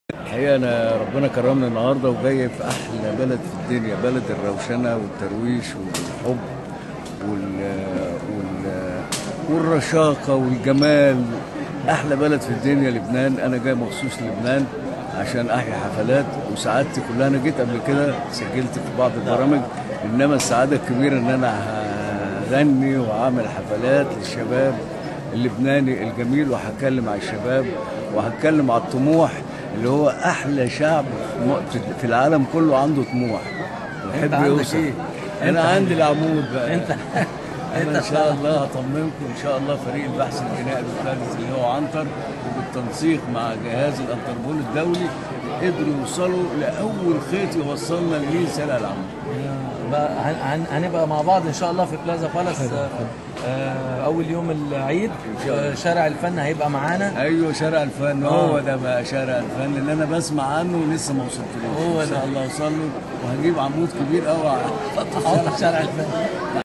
الحقيقه انا ربنا كرمني النهارده وجاي في احلى بلد في الدنيا بلد الروشنه والترويش والحب وال وال والرشاقه والجمال احلى بلد في الدنيا لبنان انا جاي مخصوص لبنان عشان احيا حفلات وسعادتي كلها انا جيت قبل كده سجلت في بعض البرامج انما السعاده الكبيره ان انا هغني وهعمل حفلات للشباب اللبناني الجميل وهتكلم على الشباب وهتكلم على الطموح اللي هو احلى شعب في العالم كله عنده طموح ويحب عندك يوصل إيه؟ انا أنت- عندي العمود بقى انت انا ان شاء الله هطمنكم ان شاء الله فريق البحث الجنائي الثالث اللي هو عنتر وبالتنسيق مع جهاز الانتربول الدولي قدروا يوصلوا لاول خيط يوصلنا لمين سلع العمود بقى هن- هن- هنبقى مع بعض ان شاء الله في بلازا بالاس آه، آه، اول يوم العيد إن شاء الله. آه، شارع الفن هيبقى معانا ايوه شارع الفن آه. هو ده بقى شارع الفن اللي انا بسمع عنه ولسه ما وصلتلوش هو ان ده. شاء الله اوصل له وهجيب عمود كبير قوي شارع الفن